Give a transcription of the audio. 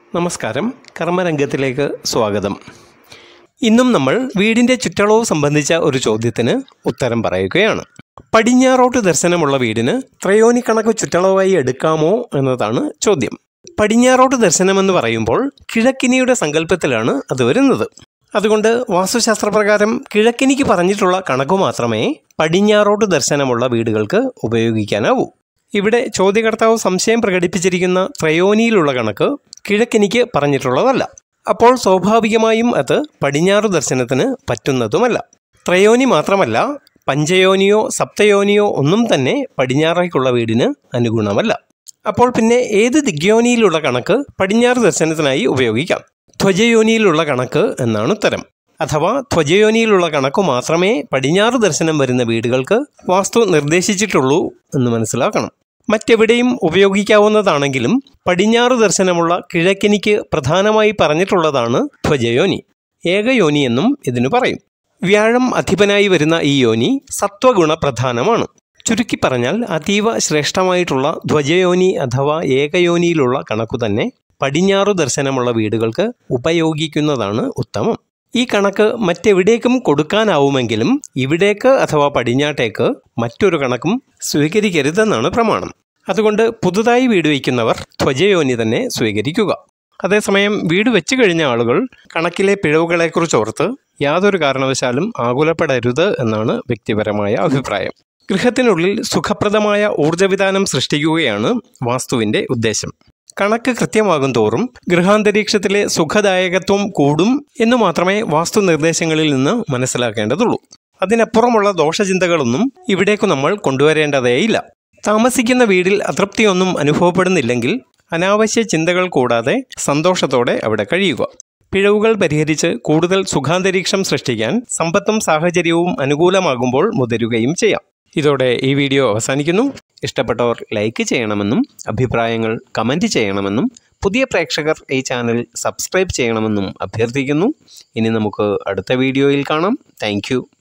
നമസ്കാരം കർമ്മരംഗത്തിലേക്ക് സ്വാഗതം ഇന്നും നമ്മൾ വീടിൻ്റെ ചുറ്റളവ് സംബന്ധിച്ച ഒരു ചോദ്യത്തിന് ഉത്തരം പറയുകയാണ് പടിഞ്ഞാറോട്ട് ദർശനമുള്ള വീടിന് ത്രയോനിക്കണക്ക് ചുറ്റളവായി എടുക്കാമോ എന്നതാണ് ചോദ്യം പടിഞ്ഞാറോട്ട് ദർശനമെന്ന് പറയുമ്പോൾ കിഴക്കിനിയുടെ സങ്കല്പത്തിലാണ് അത് വരുന്നത് അതുകൊണ്ട് വാസ്തുശാസ്ത്രപ്രകാരം കിഴക്കിനിക്ക് പറഞ്ഞിട്ടുള്ള കണക്ക് മാത്രമേ പടിഞ്ഞാറോട്ട് ദർശനമുള്ള വീടുകൾക്ക് ഉപയോഗിക്കാനാവൂ ഇവിടെ ചോദ്യകർത്താവ് സംശയം പ്രകടിപ്പിച്ചിരിക്കുന്ന ത്രയോനിയിലുള്ള കണക്ക് കിഴക്കിനിക്ക് പറഞ്ഞിട്ടുള്ളതല്ല അപ്പോൾ സ്വാഭാവികമായും അത് പടിഞ്ഞാറ് ദർശനത്തിന് പറ്റുന്നതുമല്ല ത്രയോനി മാത്രമല്ല പഞ്ചയോനിയോ സപ്തയോനിയോ ഒന്നും തന്നെ പടിഞ്ഞാറേക്കുള്ള വീടിന് അനുഗുണമല്ല അപ്പോൾ പിന്നെ ഏത് ദിഗ്യോനിയിലുള്ള കണക്ക് പടിഞ്ഞാറ് ദർശനത്തിനായി ഉപയോഗിക്കാം ധ്വജയോനിയിലുള്ള കണക്ക് എന്നാണ് ഉത്തരം അഥവാ ധ്വജയോനിയിലുള്ള കണക്ക് മാത്രമേ പടിഞ്ഞാറ് ദർശനം വരുന്ന വീടുകൾക്ക് വാസ്തു നിർദ്ദേശിച്ചിട്ടുള്ളൂ എന്ന് മനസ്സിലാക്കണം മറ്റെവിടെയും ഉപയോഗിക്കാവുന്നതാണെങ്കിലും പടിഞ്ഞാറ് ദർശനമുള്ള കിഴക്കിനിക്ക് പ്രധാനമായി പറഞ്ഞിട്ടുള്ളതാണ് ധ്വജയോനി ഏകയോനി എന്നും ഇതിനു പറയും വ്യാഴം അധിപനായി വരുന്ന ഈ യോനി സത്വഗുണ പ്രധാനമാണ് ചുരുക്കി പറഞ്ഞാൽ അതീവ ശ്രേഷ്ഠമായിട്ടുള്ള ധ്വജയോനി അഥവാ ഏകയോനിയിലുള്ള കണക്കു തന്നെ പടിഞ്ഞാറു ദർശനമുള്ള വീടുകൾക്ക് ഉപയോഗിക്കുന്നതാണ് ഉത്തമം ഈ കണക്ക് മറ്റെവിടേക്കും കൊടുക്കാനാവുമെങ്കിലും ഇവിടേക്ക് അഥവാ പടിഞ്ഞാട്ടേക്ക് മറ്റൊരു കണക്കും സ്വീകരിക്കരുതെന്നാണ് പ്രമാണം അതുകൊണ്ട് പുതുതായി വീട് വയ്ക്കുന്നവർ ധ്വജയോനി തന്നെ സ്വീകരിക്കുക അതേസമയം വീട് വെച്ചു കഴിഞ്ഞ ആളുകൾ കണക്കിലെ പിഴവുകളെക്കുറിച്ച് ഓർത്ത് യാതൊരു കാരണവശാലും ആകുലപ്പെടരുത് എന്നാണ് വ്യക്തിപരമായ അഭിപ്രായം ഗൃഹത്തിനുള്ളിൽ സുഖപ്രദമായ ഊർജ്ജവിധാനം സൃഷ്ടിക്കുകയാണ് വാസ്തുവിൻ്റെ ഉദ്ദേശം കണക്ക് കൃത്യമാകും തോറും ഗൃഹാന്തരീക്ഷത്തിലെ സുഖദായകത്വം കൂടും എന്നു മാത്രമേ വാസ്തു നിർദ്ദേശങ്ങളിൽ നിന്ന് മനസ്സിലാക്കേണ്ടതുള്ളൂ അതിനപ്പുറമുള്ള ദോഷചിന്തകളൊന്നും ഇവിടേക്ക് നമ്മൾ കൊണ്ടുവരേണ്ടതേയില്ല താമസിക്കുന്ന വീടിൽ അതൃപ്തിയൊന്നും അനുഭവപ്പെടുന്നില്ലെങ്കിൽ അനാവശ്യ ചിന്തകൾ കൂടാതെ സന്തോഷത്തോടെ അവിടെ കഴിയുക പിഴവുകൾ പരിഹരിച്ച് കൂടുതൽ സുഖാന്തരീക്ഷം സൃഷ്ടിക്കാൻ സമ്പത്തും സാഹചര്യവും അനുകൂലമാകുമ്പോൾ മുതിരുകയും ചെയ്യാം ഇതോടെ ഈ വീഡിയോ അവസാനിക്കുന്നു ഇഷ്ടപ്പെട്ടവർ ലൈക്ക് ചെയ്യണമെന്നും അഭിപ്രായങ്ങൾ കമൻറ്റ് ചെയ്യണമെന്നും പുതിയ പ്രേക്ഷകർ ഈ ചാനൽ സബ്സ്ക്രൈബ് ചെയ്യണമെന്നും അഭ്യർത്ഥിക്കുന്നു ഇനി നമുക്ക് അടുത്ത വീഡിയോയിൽ കാണാം താങ്ക്